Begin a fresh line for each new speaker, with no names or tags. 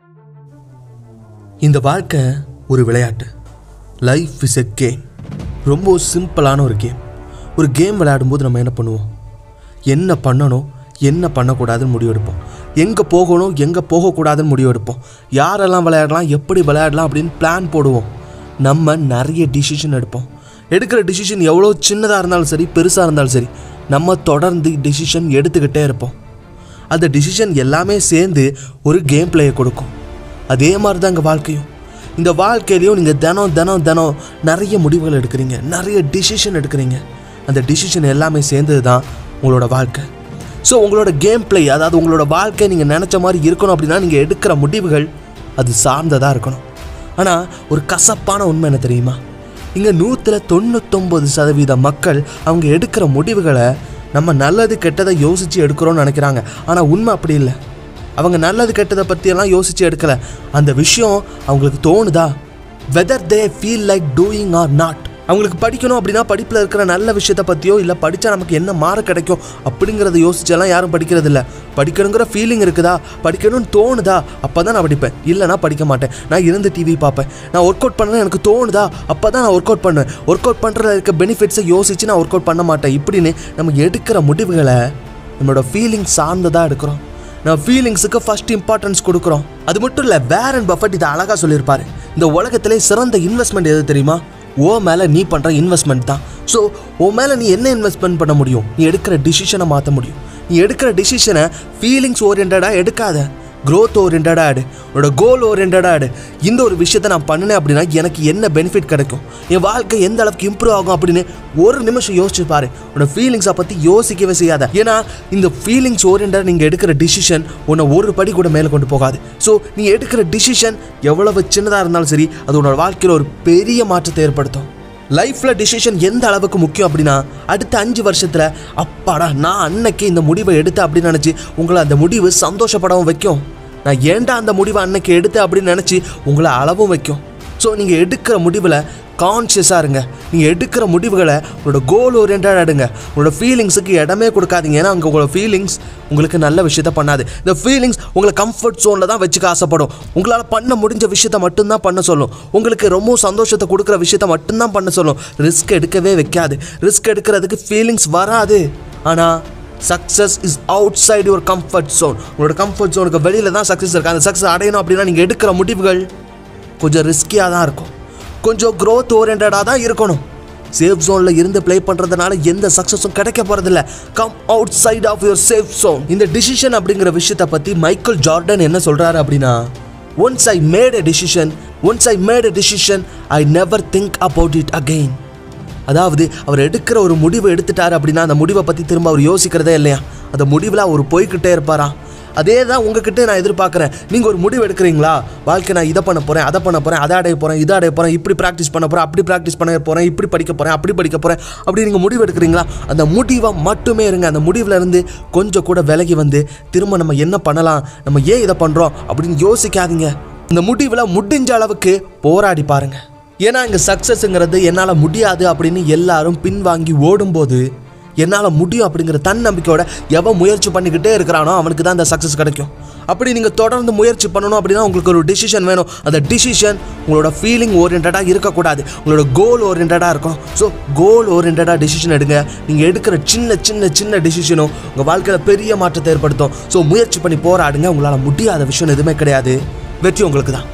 இந்த வாழ்க்கை ஒரு விளையாட்டு லைஃப் இஸ் எ கேம் ரொம்ப சிம்பிளான ஒரு கேம் ஒரு கேம் விளையாடும்போது நம்ம என்ன பண்ணுவோம் என்ன பண்ணணும் என்ன பண்ணக்கூடாதுன்னு முடிவெடுப்போம் எங்கே போகணும் எங்கே போகக்கூடாதுன்னு முடிவெடுப்போம் யாரெல்லாம் விளையாடலாம் எப்படி விளையாடலாம் அப்படின்னு பிளான் போடுவோம் நம்ம நிறைய டிசிஷன் எடுப்போம் எடுக்கிற டிசிஷன் எவ்வளோ சின்னதாக இருந்தாலும் சரி பெருசாக இருந்தாலும் சரி நம்ம தொடர்ந்து டிசிஷன் எடுத்துக்கிட்டே இருப்போம் அந்த டிசிஷன் எல்லாமே சேர்ந்து ஒரு கேம் பிளேயை கொடுக்கும் அதே மாதிரி தான் இங்கே வாழ்க்கையும் இந்த வாழ்க்கையிலையும் நீங்கள் தினம் தினம் தினம் நிறைய முடிவுகள் எடுக்கிறீங்க நிறைய டிசிஷன் எடுக்கிறீங்க அந்த டிசிஷன் எல்லாமே சேர்ந்தது தான் உங்களோட வாழ்க்கை ஸோ உங்களோட கேம் பிளே அதாவது உங்களோட வாழ்க்கை நீங்கள் நினச்ச மாதிரி இருக்கணும் அப்படின்னா நீங்கள் எடுக்கிற முடிவுகள் அது சார்ந்ததாக இருக்கணும் ஆனால் ஒரு கசப்பான உண்மை என்ன தெரியுமா இங்கே நூற்றில் தொண்ணூத்தொம்பது சதவீத மக்கள் அவங்க எடுக்கிற முடிவுகளை நம்ம நல்லது கெட்டதை யோசித்து எடுக்கிறோம்னு நினைக்கிறாங்க ஆனால் உண்மை அப்படி இல்லை அவங்க நல்லது கெட்டதை பற்றியெல்லாம் யோசித்து எடுக்கலை அந்த விஷயம் அவங்களுக்கு தோணுதா whether they feel like doing or not அவங்களுக்கு படிக்கணும் அப்படின்னா படிப்பில் இருக்கிற நல்ல விஷயத்தை பற்றியோ இல்லை படித்தா நமக்கு என்ன மார்க் கிடைக்கும் அப்படிங்கிறத யோசிச்செல்லாம் யாரும் படிக்கிறது இல்லை படிக்கணுங்கிற ஃபீலிங் இருக்குதா படிக்கணும்னு தோணுதா அப்போ தான் நான் படிப்பேன் இல்லைனா படிக்க மாட்டேன் நான் இருந்து டிவி பார்ப்பேன் நான் ஒர்க் அவுட் பண்ணணும் எனக்கு தோணுதா அப்போ தான் நான் ஒர்க் அவுட் பண்ணுவேன் ஒர்க் அவுட் பண்ணுறதுல இருக்க பெனிஃபிட்ஸை யோசித்து நான் ஒர்க் அவுட் பண்ண மாட்டேன் இப்படின்னு நம்ம எடுக்கிற முடிவுகளை நம்மளோட ஃபீலிங் சார்ந்ததாக எடுக்கிறோம் நம்ம ஃபீலிங்ஸுக்கு ஃபர்ஸ்ட் இம்பார்ட்டன்ஸ் கொடுக்குறோம் அது மட்டும் இல்லை வேரன் பஃபட் இதை அழகாக சொல்லியிருப்பாரு இந்த உலகத்திலே சிறந்த இன்வெஸ்ட்மெண்ட் எது தெரியுமா ஓ மேலே நீ பண்ணுற இன்வெஸ்ட்மெண்ட் தான் ஸோ ஓ மேலே நீ என்ன இன்வெஸ்ட்மெண்ட் பண்ண முடியும் நீ எடுக்கிற டிசிஷனை மாற்ற முடியும் நீ எடுக்கிற டிசிஷனை ஃபீலிங்ஸ் ஓரியன்டாக எடுக்காத growth ஓரியன்டாக ஆடு உன்னோட கோல் ஓரியன்டாக ஆடு இந்த ஒரு விஷயத்தை நான் பண்ணினேன் அப்படின்னா எனக்கு என்ன பெனிஃபிட் கிடைக்கும் என் வாழ்க்கை எந்த அளவுக்கு இம்ப்ரூவ் ஆகும் அப்படின்னு ஒரு நிமிஷம் யோசிச்சு பாரு உன்னோட ஃபீலிங்ஸை பற்றி யோசிக்கவே செய்யாத ஏன்னா இந்த ஃபீலிங்ஸ் ஓரியன்டாக நீங்கள் எடுக்கிற டிசிஷன் உன்னை ஒரு படி கூட மேலே கொண்டு போகாது ஸோ நீ எடுக்கிற டிசிஷன் எவ்வளவு சின்னதாக இருந்தாலும் சரி அது உன்னோட வாழ்க்கையில் ஒரு பெரிய மாற்றத்தை ஏற்படுத்தும் லைஃப்பில் டிசிஷன் எந்த அளவுக்கு முக்கியம் அப்படின்னா அடுத்த அஞ்சு வருஷத்தில் அப்பாடா நான் அன்னைக்கு இந்த முடிவை எடுத்தேன் அப்படின்னு நினச்சி உங்களை அந்த முடிவு சந்தோஷப்படவும் வைக்கும் நான் ஏன்டா அந்த முடிவை அன்னைக்கு எடுத்தேன் அப்படின்னு நினச்சி உங்களை அளவும் வைக்கும் ஸோ நீங்கள் எடுக்கிற முடிவில் கான்ஷியஸாக இருங்க நீங்கள் எடுக்கிற முடிவுகளை உங்களோட கோல் ஓரியன்டாக எடுங்க உங்களோட ஃபீலிங்ஸுக்கு இடமே கொடுக்காதீங்க ஏன்னா அங்கே உங்களோட ஃபீலிங்ஸ் உங்களுக்கு நல்ல விஷயத்த பண்ணாது இந்த ஃபீலிங்ஸ் உங்களை கம்ஃபர்ட் ஜோனில் தான் வச்சுக்க ஆசைப்படும் உங்களால் பண்ண முடிஞ்ச விஷயத்த மட்டும்தான் பண்ண சொல்லும் உங்களுக்கு ரொம்ப சந்தோஷத்தை கொடுக்குற விஷயத்த மட்டும்தான் பண்ண சொல்லும் ரிஸ்க் எடுக்கவே வைக்காது ரிஸ்க் எடுக்கிறதுக்கு ஃபீலிங்ஸ் வராது ஆனால் success is outside your comfort zone உங்களோட கம்ஃபர்ட் ஜோனுக்கு வெளியில் தான் சக்ஸஸ் இருக்குது அந்த சக்ஸஸ் அடையணும் அப்படின்னா நீங்கள் எடுக்கிற முடிவுகள் கொஞ்சம் ரிஸ்கியாக தான் இருக்கும் கொஞ்சம் growth ஓரியன்டாக தான் இருக்கணும் சேஃப் ஜோனில் இருந்து ப்ளே பண்ணுறதுனால எந்த சக்ஸஸும் கிடைக்க போகிறதில்ல come outside of your safe zone இந்த டிசிஷன் அப்படிங்கிற விஷயத்தை பற்றி மைக்கேல் ஜார்டன் என்ன சொல்கிறாரு அப்படின்னா once I made a decision once I made a decision I never think about it again அதாவது அவர் எடுக்கிற ஒரு முடிவு எடுத்துட்டாரு அப்படின்னா அந்த முடிவை பற்றி திரும்ப அவர் யோசிக்கிறதே இல்லையா அந்த முடிவில் அவர் போய்கிட்டே இருப்பாராம் அதே தான் உங்ககிட்ட நான் எதிர்பார்க்குறேன் நீங்கள் ஒரு முடிவு எடுக்கிறீங்களா வாழ்க்கை நான் இதை பண்ண போகிறேன் அதை பண்ண போகிறேன் அதை அடைய போகிறேன் இதை அடைய போகிறேன் இப்படி ப்ராக்டிஸ் பண்ண போகிறேன் அப்படி ப்ராக்டிஸ் பண்ண போகிறேன் இப்படி படிக்க போகிறேன் அப்படி படிக்க போகிறேன் அப்படி நீங்கள் முடிவு எடுக்கிறீங்களா அந்த முடிவை மட்டுமே இருங்க அந்த முடிவுல இருந்து கொஞ்சம் கூட விலகி வந்து திரும்ப நம்ம என்ன பண்ணலாம் நம்ம ஏன் இதை பண்ணுறோம் அப்படின்னு யோசிக்காதீங்க இந்த முடிவில் முடிஞ்ச அளவுக்கு போராடி பாருங்க ஏன்னா இங்கே சக்ஸஸ்ங்கிறது என்னால் முடியாது அப்படின்னு எல்லாரும் பின்வாங்கி ஓடும்போது என்னால் முடியும் அப்படிங்கிற தன்னம்பிக்கையோட எவன் முயற்சி பண்ணிக்கிட்டே இருக்கிறானோ அவனுக்கு தான் அந்த சக்ஸஸ் கிடைக்கும் அப்படி நீங்கள் தொடர்ந்து முயற்சி பண்ணணும் அப்படின்னா உங்களுக்கு ஒரு டிசிஷன் வேணும் அந்த டிசிஷன் உங்களோட ஃபீலிங் ஓரியன்டாக இருக்கக்கூடாது உங்களோட கோல் ஓரியன்டாக இருக்கும் ஸோ கோல் ஓரியன்டாக டிசிஷன் எடுங்க நீங்கள் எடுக்கிற சின்ன சின்ன சின்ன டிசிஷனும் உங்கள் வாழ்க்கையில் பெரிய மாற்றத்தை ஏற்படுத்தும் ஸோ முயற்சி பண்ணி போராடுங்க உங்களால் முடியாத விஷயம் எதுவுமே கிடையாது வெற்றி உங்களுக்கு தான்